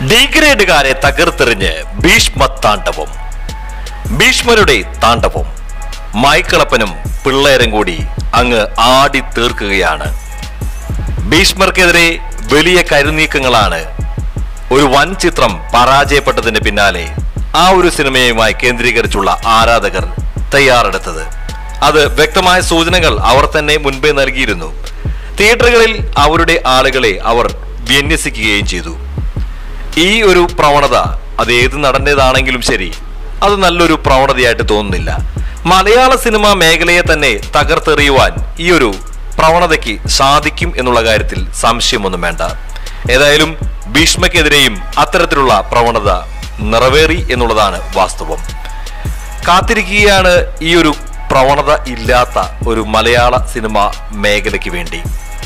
ഡിഗ്രേഡുകാരെ തകർത്തെറിഞ്ഞ് ഭീഷ്മ താണ്ഡവം ഭീഷ്മരുടെ താണ്ഡവം മൈക്കിളപ്പനും പിള്ളേരും കൂടി അങ്ങ് ആടി തീർക്കുകയാണ് ഭീഷ്മർക്കെതിരെ വലിയ കരുനീക്കങ്ങളാണ് ഒരു വൻ ചിത്രം പരാജയപ്പെട്ടതിന് പിന്നാലെ ആ ഒരു സിനിമയുമായി കേന്ദ്രീകരിച്ചുള്ള ആരാധകർ തയ്യാറെടുത്തത് അത് വ്യക്തമായ സൂചനകൾ അവർ തന്നെ മുൻപേ നൽകിയിരുന്നു തിയേറ്ററുകളിൽ അവരുടെ ആളുകളെ അവർ വിന്യസിക്കുകയും ചെയ്തു ഈ ഒരു പ്രവണത അത് ഏത് നടന്റേതാണെങ്കിലും ശരി അത് നല്ലൊരു പ്രവണതയായിട്ട് തോന്നുന്നില്ല മലയാള സിനിമ മേഖലയെ തന്നെ തകർത്തെറിയുവാൻ ഈ ഒരു പ്രവണതയ്ക്ക് സാധിക്കും എന്നുള്ള കാര്യത്തിൽ സംശയമൊന്നും വേണ്ട ഏതായാലും ഭീഷ്മക്കെതിരെയും അത്തരത്തിലുള്ള പ്രവണത നിറവേറി എന്നുള്ളതാണ് വാസ്തവം കാത്തിരിക്കുകയാണ് ഈ ഒരു പ്രവണത ഇല്ലാത്ത ഒരു മലയാള സിനിമ മേഖലയ്ക്ക് വേണ്ടി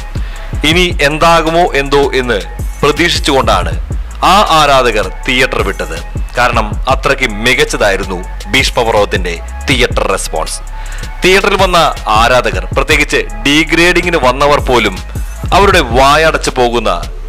ഇനി എന്താകുമോ എന്തോ എന്ന് പ്രതീക്ഷിച്ചുകൊണ്ടാണ് ആ ആരാധകർ തിയേറ്റർ വിട്ടത് കാരണം അത്രയ്ക്ക് മികച്ചതായിരുന്നു ഭീഷ്മപർവത്തിന്റെ തിയേറ്റർ റെസ്പോൺസ് തിയേറ്ററിൽ വന്ന ആരാധകർ പ്രത്യേകിച്ച് ഡീഗ്രേഡിങ്ങിന് വന്നവർ പോലും അവരുടെ വായടച്ചു പോകുന്ന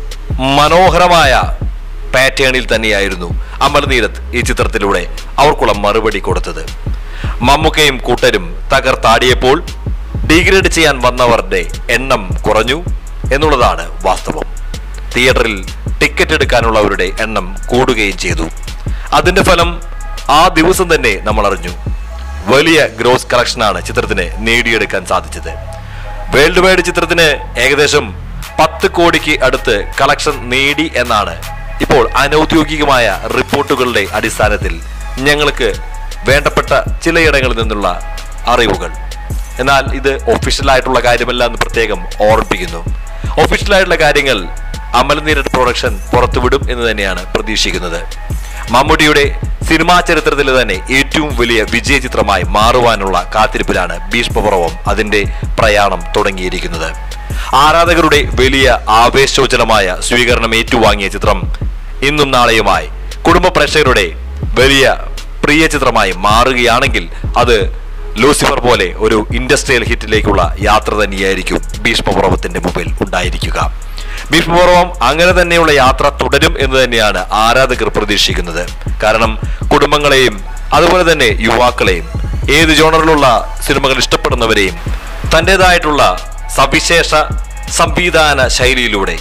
മനോഹരമായ പാറ്റേണിൽ തന്നെയായിരുന്നു അമൽനീരത്ത് ഈ ചിത്രത്തിലൂടെ അവർക്കുള്ള മറുപടി കൊടുത്തത് മമ്മൂക്കയും കൂട്ടരും തകർത്താടിയപ്പോൾ ഡീഗ്രേഡ് ചെയ്യാൻ വന്നവരുടെ എണ്ണം കുറഞ്ഞു എന്നുള്ളതാണ് വാസ്തവം തിയേറ്ററിൽ ടിക്കറ്റ് എടുക്കാനുള്ളവരുടെ എണ്ണം കൂടുകയും ചെയ്തു അതിന്റെ ഫലം ആ ദിവസം തന്നെ നമ്മൾ അറിഞ്ഞു വലിയ ഗ്രോസ് കളക്ഷനാണ് ചിത്രത്തിന് നേടിയെടുക്കാൻ സാധിച്ചത് വേൾഡ് വൈഡ് ചിത്രത്തിന് ഏകദേശം പത്ത് കോടിക്ക് അടുത്ത് കളക്ഷൻ നേടി എന്നാണ് ഇപ്പോൾ അനൗദ്യോഗികമായ റിപ്പോർട്ടുകളുടെ അടിസ്ഥാനത്തിൽ ഞങ്ങൾക്ക് വേണ്ടപ്പെട്ട ചിലയിടങ്ങളിൽ നിന്നുള്ള അറിവുകൾ എന്നാൽ ഇത് ഒഫീഷ്യലായിട്ടുള്ള കാര്യമല്ല എന്ന് പ്രത്യേകം ഓർമ്മിപ്പിക്കുന്നു ഒഫീഷ്യലായിട്ടുള്ള കാര്യങ്ങൾ അമൽനീരട് പ്രൊഡക്ഷൻ പുറത്തുവിടും എന്ന് തന്നെയാണ് പ്രതീക്ഷിക്കുന്നത് മമ്മൂട്ടിയുടെ സിനിമാ ചരിത്രത്തിലെ തന്നെ ഏറ്റവും വലിയ വിജയ ചിത്രമായി മാറുവാനുള്ള കാത്തിരിപ്പിലാണ് ഭീഷ്മപർവം അതിന്റെ പ്രയാണം തുടങ്ങിയിരിക്കുന്നത് ആരാധകരുടെ വലിയ ആവേശോജ്വലമായ സ്വീകരണം ഏറ്റുവാങ്ങിയ ചിത്രം ഇന്നും നാളെയുമായി കുടുംബ പ്രേക്ഷകരുടെ വലിയ പ്രിയ ചിത്രമായി മാറുകയാണെങ്കിൽ അത് ലൂസിഫർ പോലെ ഒരു ഇൻഡസ്ട്രിയൽ ഹിറ്റിലേക്കുള്ള യാത്ര തന്നെയായിരിക്കും ഭീഷ്മപർവത്തിന്റെ മുമ്പിൽ ഉണ്ടായിരിക്കുക ഭീഷ്മപർവം അങ്ങനെ തന്നെയുള്ള യാത്ര തുടരും എന്ന് തന്നെയാണ് ആരാധകർ പ്രതീക്ഷിക്കുന്നത് കാരണം കുടുംബങ്ങളെയും അതുപോലെ തന്നെ യുവാക്കളെയും ഏത് ജോണറിലുള്ള സിനിമകൾ ഇഷ്ടപ്പെടുന്നവരെയും തൻ്റെതായിട്ടുള്ള സവിശേഷ സംവിധാന ശൈലിയിലൂടെ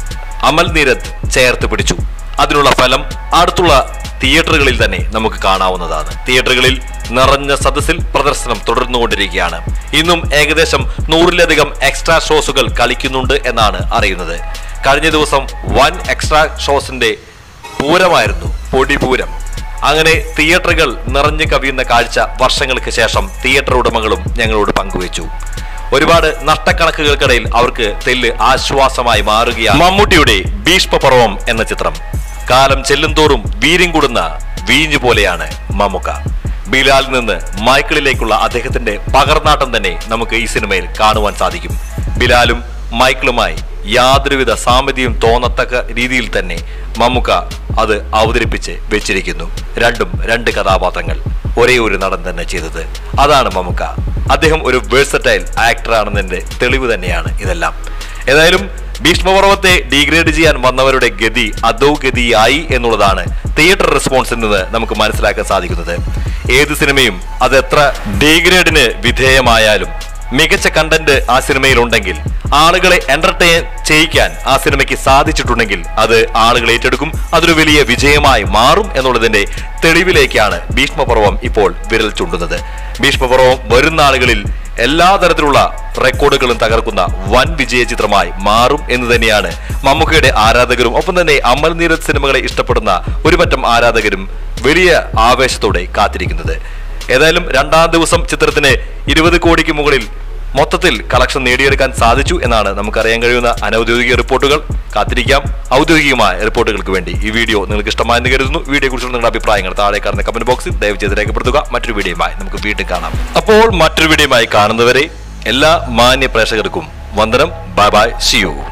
അമൽ നീരത് ചേർത്ത് പിടിച്ചു അതിനുള്ള ഫലം അടുത്തുള്ള തിയേറ്ററുകളിൽ തന്നെ നമുക്ക് കാണാവുന്നതാണ് തിയേറ്ററുകളിൽ നിറഞ്ഞ സദസ്സിൽ പ്രദർശനം തുടർന്നുകൊണ്ടിരിക്കുകയാണ് ഇന്നും ഏകദേശം നൂറിലധികം എക്സ്ട്രാ ഷോസുകൾ കളിക്കുന്നുണ്ട് എന്നാണ് അറിയുന്നത് കഴിഞ്ഞ ദിവസം വൻ എക്സ്ട്രാ ഷോസിന്റെ പൂരമായിരുന്നു പൊടിപൂരം അങ്ങനെ തിയേറ്ററുകൾ നിറഞ്ഞു കവിയുന്ന കാഴ്ച വർഷങ്ങൾക്ക് ശേഷം തിയേറ്റർ ഉടമകളും ഞങ്ങളോട് പങ്കുവച്ചു ഒരുപാട് നഷ്ടക്കണക്കുകൾക്കിടയിൽ അവർക്ക് തെല്ല് ആശ്വാസമായി മാറുകയാണ് മമ്മൂട്ടിയുടെ ഭീഷ്മപർവം എന്ന ചിത്രം കാലം ചെല്ലുംതോറും വീര്യം കൂടുന്ന വീഞ്ഞു പോലെയാണ് മമ്മുക്ക ബിലാലിൽ നിന്ന് മൈക്കിളിലേക്കുള്ള അദ്ദേഹത്തിന്റെ പകർനാട്ടം തന്നെ നമുക്ക് ഈ സിനിമയിൽ കാണുവാൻ സാധിക്കും ബിലാലും മൈക്കിളുമായി യാതൊരുവിധ സാമ്യതയും തോന്നത്തക്ക രീതിയിൽ തന്നെ മമ്മുക്ക അത് അവതരിപ്പിച്ച് വെച്ചിരിക്കുന്നു രണ്ടും രണ്ട് കഥാപാത്രങ്ങൾ ഒരേ ഒരു നടൻ തന്നെ ചെയ്തത് അതാണ് മമ്മുക്ക അദ്ദേഹം ഒരു വേഴ്സറ്റൈൽ ആക്ടർ ആണെന്നതിന്റെ തെളിവ് തന്നെയാണ് ഇതെല്ലാം ഏതായാലും ഭീഷ്മപർവത്തെ ഡീഗ്രേഡ് ചെയ്യാൻ വന്നവരുടെ ഗതി അധോഗതിയായി എന്നുള്ളതാണ് തിയേറ്റർ റെസ്പോൺസിൽ നിന്ന് നമുക്ക് മനസ്സിലാക്കാൻ സാധിക്കുന്നത് ഏത് സിനിമയും അത് എത്ര ഡീഗ്രേഡിന് വിധേയമായാലും മികച്ച കണ്ടന്റ് ആ സിനിമയിൽ ഉണ്ടെങ്കിൽ ആളുകളെ എന്റർടൈൻ ചെയ്യിക്കാൻ ആ സിനിമയ്ക്ക് സാധിച്ചിട്ടുണ്ടെങ്കിൽ അത് ആളുകൾ ഏറ്റെടുക്കും അതൊരു വലിയ വിജയമായി മാറും എന്നുള്ളതിന്റെ തെളിവിലേക്കാണ് ഭീഷ്മപർവം ഇപ്പോൾ വിരൽ ചൂണ്ടുന്നത് ഭീഷ്മപർവം വരുന്ന ആളുകളിൽ എല്ലാ തരത്തിലുള്ള റെക്കോർഡുകളും തകർക്കുന്ന വൻ വിജയ ചിത്രമായി മാറും എന്ന് തന്നെയാണ് മമ്മൂക്കയുടെ ആരാധകരും ഒപ്പം തന്നെ അമൽ നീരജ് സിനിമകളെ ഇഷ്ടപ്പെടുന്ന ഒരു പറ്റം ആരാധകരും വലിയ ആവേശത്തോടെ കാത്തിരിക്കുന്നത് ഏതായാലും രണ്ടാം ദിവസം ചിത്രത്തിന് ഇരുപത് കോടിക്ക് മുകളിൽ മൊത്തത്തിൽ കളക്ഷൻ നേടിയെടുക്കാൻ സാധിച്ചു എന്നാണ് നമുക്കറിയാൻ കഴിയുന്ന അനൌദ്യോഗിക റിപ്പോർട്ടുകൾ കാത്തിരിക്കാം ഔദ്യോഗികമായ റിപ്പോർട്ടുകൾക്ക് വേണ്ടി ഈ വീഡിയോ നിങ്ങൾക്ക് ഇഷ്ടമായെന്ന് കരുതുന്നു വീഡിയോ കുറിച്ചുള്ള നിങ്ങളുടെ അഭിപ്രായങ്ങൾ താഴെ കാണുന്ന കമന്റ് ബോക്സിൽ ദയവ് ചെയ്ത് രേഖപ്പെടുത്തുക മറ്റൊരു വീഡിയോയുമായി നമുക്ക് വീണ്ടും കാണാം അപ്പോൾ മറ്റൊരു വീഡിയോയുമായി കാണുന്നവരെ എല്ലാ മാന്യ പ്രേക്ഷകർക്കും വന്ദനം ബൈ ബൈ സി യു